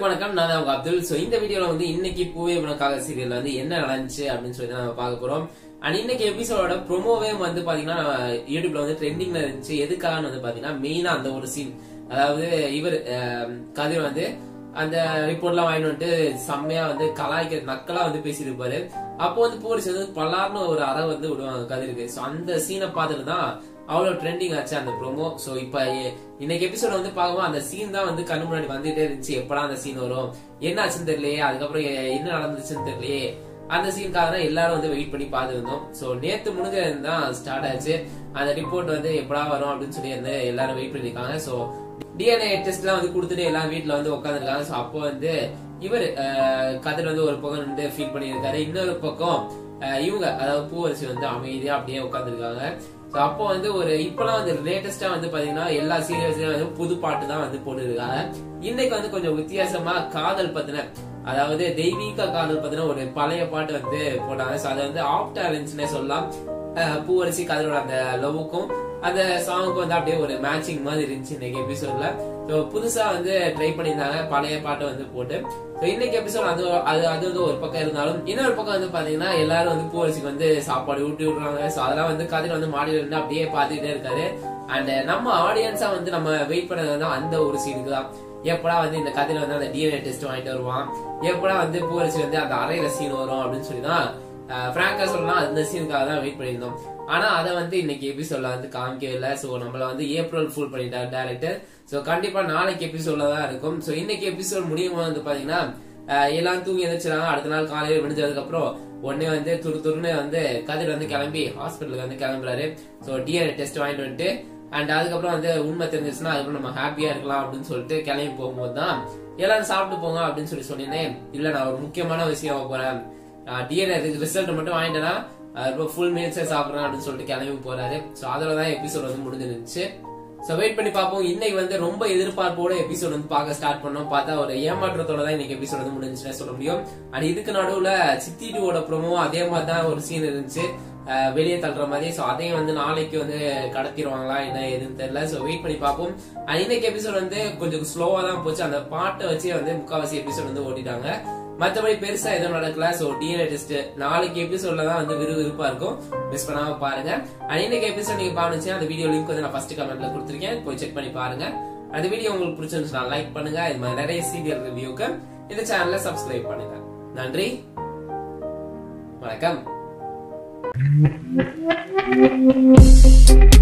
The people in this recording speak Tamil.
வணக்கம் நான் தான் உங்க அப்துல் சோ இந்த வீடியோல வந்து இன்னைக்கு பூவே உனக்காக சீரியல்ல வந்து என்ன நடந்துச்சு அப்படின்னு சொல்லி தான் நம்ம பார்க்க போறோம் அண்ட் இன்னைக்கு எபிசோட ப்ரோமோவே வந்து பாத்தீங்கன்னா நம்ம யூடியூப்ல வந்து ட்ரெண்டிங்ல இருந்துச்சு எதுக்காகன்னு வந்து பாத்தீங்கன்னா மெயினா அந்த ஒரு சீன் அதாவது இவர் அஹ், கதிர் வந்து அந்த ரிப்போர்ட்லாம் வாங்கிட்டு வந்துட்டு செம்மையா வந்து கலாய்க்க நக்கலா வந்து பேசியிருப்பாரு அப்போ வந்து போலீஸ் வந்து பலார்னு ஒரு அறை வந்து விடுவாங்க கதிருக்கு சோ அந்த சீனை பார்த்துட்டு தான் அவ்வளவு ட்ரெண்டிங் ஆச்சு அந்த ப்ரோமோ சோ இப்ப எ- இன்னைக்கு எபிசோட் வந்து பார்க்கும்போது அந்த சீன் தான் வந்து கண்ணு முன்னாடி வந்துட்டே இருந்துச்சு எப்படா அந்த சீன் வரும் என்ன ஆச்சுன்னு தெரியலையே அதுக்கப்புறம் எ- என்ன நடந்துச்சுன்னு தெரியலையே அந்த சீனுக்காக தான் எல்லாரும் வந்து வெயிட் பண்ணி பார்த்துருந்தோம் சோ நேத்து முடிஞ்ச தான் ஸ்டார்ட் ஆச்சு அந்த ரிப்போர்ட் வந்து எப்படா வரும் அப்படின்னு சொல்லி வந்து எல்லாரும் வெயிட் பண்ணிருக்காங்க சோ டிஎன்ஏ டெஸ்ட்லாம் வந்து கொடுத்துட்டு எல்லாம் வீட்ல வந்து உட்காந்துருக்காங்க சோ அப்போ வந்து இவர் கதிர் வந்து ஒரு பக்கம் நின்று ஃபீல் பண்ணியிருக்காரு இன்னொரு பக்கம் அஹ், இவங்க அதாவது பூவரசி வந்து அமைதியா அப்படியே உட்காந்துருக்காங்க சோ அப்போ வந்து ஒரு இப்பெல்லாம் வந்து லேட்டஸ்டா வந்து பாத்தீங்கன்னா எல்லா சீரியல்ஸ்லயும் வந்து புது பாட்டு தான் வந்து போட்டுருக்காங்க இன்னைக்கு வந்து கொஞ்சம் வித்தியாசமா காதல் பத்தின அதாவது தெய்வீக காதல் பத்தின ஒரு பழைய பாட்டு வந்து போட்டாங்க சோ அது வந்து ஆப்டா இருந்துச்சுன்னே சொல்லலாம் அஹ் பூவரசி கதிரோட அந்த லவ்வுக்கும் அந்த சாங்குக்கும் வந்து அப்படியே ஒரு மேட்சிங் மாதிரி இருந்துச்சு இன்னைக்கு எபிசோட்ல ஸோ புதுசா வந்து ட்ரை பண்ணியிருந்தாங்க பழைய பாட்டை வந்து போட்டு ஸோ இன்னைக்கு எபிசோட் அது அது அது வந்து ஒரு பக்கம் இருந்தாலும் இன்னொரு பக்கம் வந்து பாத்தீங்கன்னா எல்லாரும் வந்து பூவரசிக்கு வந்து சாப்பாடு ஊட்டி விடுறாங்க ஸோ அதெல்லாம் வந்து கதிர் வந்து மாடியில இருந்து அப்படியே பார்த்துக்கிட்டே இருக்காரு அண்ட் நம்ம ஆடியன்ஸா வந்து நம்ம வெயிட் பண்ணது வந்து அந்த ஒரு சீனுக்கு தான் எப்படா வந்து இந்த கதிரை வந்து அந்த டிஎன்ஏ டெஸ்ட் வாங்கிட்டு வருவான் எப்படா வந்து பூவரசி வந்து அந்த அறையில சீன் வரும் அப்படின்னு சொல்லி தான் பிராங்கா சொல்லலாம் அந்த சீனுக்காக தான் வெயிட் பண்ணியிருந்தோம் ஆனா அதை வந்து இன்னைக்கு எபிசோட்ல வந்து காமிக்கவே இல்லை ஸோ நம்மள வந்து ஏப்ரல் ஃபுல் பண்ணிட்டார் டேரக்டர் ஸோ கண்டிப்பா நாளைக்கு எபிசோட்ல தான் இருக்கும் ஸோ இன்னைக்கு எபிசோட் முடியும் போது வந்து பாத்தீங்கன்னா அஹ், எல்லாம் தூங்கி எழுந்திரிச்சாங்க அடுத்த நாள் காலையில விடிஞ்சதுக்கு அப்புறம் உடனே வந்து துரு துருன்னு வந்து கதிர் வந்து கிளம்பி ஹாஸ்பிட்டலுக்கு வந்து கிளம்புறாரு ஸோ டிஎன்ஏ டெஸ்ட் வாங்கிட்டு வந்துட்டு அண்ட் அதுக்கப்புறம் வந்து உண்மை தெரிஞ்சிச்சுன்னா அதுக்கப்புறம் நம்ம ஹாப்பியா இருக்கலாம் அப்படின்னு சொல்லிட்டு கிளம்பி போகும்போது தான் எல்லாரும் சாப்பிட்டு போங்க அப்படின்னு சொல்லி சொன்னேன் இல்ல நான் ஒரு முக்கியமான விஷயம் ஆக போறேன் டிஎன்ஏ ரிசல்ட் மட்டும் வாங்கிட்டேன்னா அதுக்கப்புறம் ஃபுல் மீல்ஸே சாப்பிடுறேன் அப்படின்னு சொல்லிட்டு கிளம்பி போறாரு ஸோ அதோட தான் எபிசோட் வந்து முடிஞ்சிருந்துச்சு ஸோ வெயிட் பண்ணி பார்ப்போம் இன்னைக்கு வந்து ரொம்ப எதிர்பார்ப்போட எபிசோட் வந்து பார்க்க ஸ்டார்ட் பண்ணோம் பார்த்தா ஒரு ஏமாற்றத்தோட தான் இன்னைக்கு எபிசோட் வந்து முடிஞ்சுச்சுன்னு சொல்ல முடியும் அண்ட் இதுக்கு நடுவுல சித்தி டூவோட ப்ரோமோவும் அதே மாதிரி தான் ஒரு சீன் இருந்துச்சு அஹ் வெளியே தள்ளுற மாதிரி ஸோ அதையும் வந்து நாளைக்கு வந்து கடத்திடுவாங்களா என்ன எதுன்னு தெரியல ஸோ வெயிட் பண்ணி பார்ப்போம் அண்ட் இன்னைக்கு எபிசோட் வந்து கொஞ்சம் ஸ்லோவா தான் போச்சு அந்த பாட்டை வச்சு வந்து முக்காவாசி எபிசோட் வந்து ஓட்டிட்டாங்க மத்தபடி பெருசா எதுவும் நடக்கல சோ டிஎன்ஏ டெஸ்ட் நாளைக்கு எபிசோட்ல தான் வந்து விறுவிறுப்பா இருக்கும் மிஸ் பண்ணாம பாருங்க அண்ட் இன்னைக்கு எபிசோட் நீங்க பாருச்சுன்னா அந்த வீடியோ லிங்க் வந்து நான் ஃபர்ஸ்ட் கமெண்ட்ல கொடுத்துருக்கேன் போய் செக் பண்ணி பாருங்க அந்த வீடியோ உங்களுக்கு பிடிச்சிருந்துச்சுன்னா லைக் பண்ணுங்க இது மாதிரி நிறைய சீரியல் ரிவ்யூக்கு இந்த சேனலை சப்ஸ்கிரைப் பண்ணுங்க நன்றி வணக்கம்